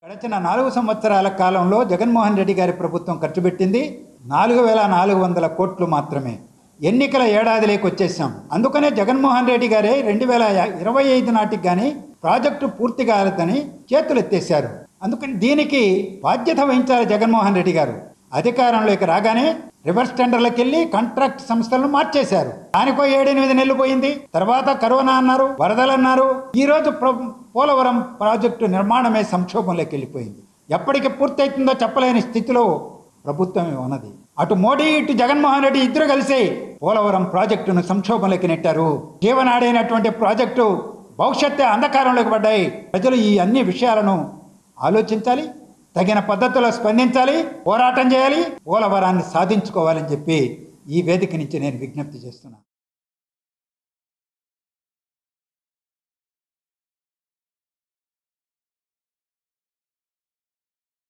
గడిచిన నాలుగు సంవత్సరాల కాలంలో జగన్మోహన్ రెడ్డి గారి ప్రభుత్వం ఖర్చు పెట్టింది నాలుగు వేల నాలుగు వందల కోట్లు మాత్రమే ఎన్నికల ఏడాదిలోకి వచ్చేసాం అందుకనే జగన్మోహన్ రెడ్డి గారే రెండు వేల ఇరవై ఐదు నాటికి కానీ ప్రాజెక్టు పూర్తి కాలేదని చేతులు ఎత్తేశారు అందుకని దీనికి బాధ్యత వహించాలి జగన్మోహన్ రెడ్డి గారు అధికారంలోకి రాగానే రివర్స్ టెండర్లకు వెళ్ళి కాంట్రాక్ట్ సంస్థలను మార్చేశారు దానికో ఏడెనిమిది నెలలు పోయింది తర్వాత కరోనా అన్నారు వరదలు అన్నారు ఈ రోజు ప్ర- పోలవరం ప్రాజెక్టు నిర్మాణమే సంక్షోభంలోకి వెళ్ళిపోయింది ఎప్పటికి పూర్తవుతుందో చెప్పలేని స్థితిలో ప్రభుత్వం ఉన్నది అటు మోడీ ఇటు జగన్మోహన్ రెడ్డి ఇద్దరు కలిసి పోలవరం ప్రాజెక్టును సంక్షోభంలోకి నెట్టారు జీవనాడైనటువంటి ప్రాజెక్టు భవిష్యత్తు అంధకారంలోకి పడ్డాయి ప్రజలు ఈ అన్ని విషయాలను ఆలోచించాలి తగిన పద్ధతిలో స్పందించాలి పోరాటం చేయాలి పోలవరాన్ని సాధించుకోవాలని చెప్పి ఈ వేదిక నుంచి నేను విజ్ఞప్తి చేస్తున్నాను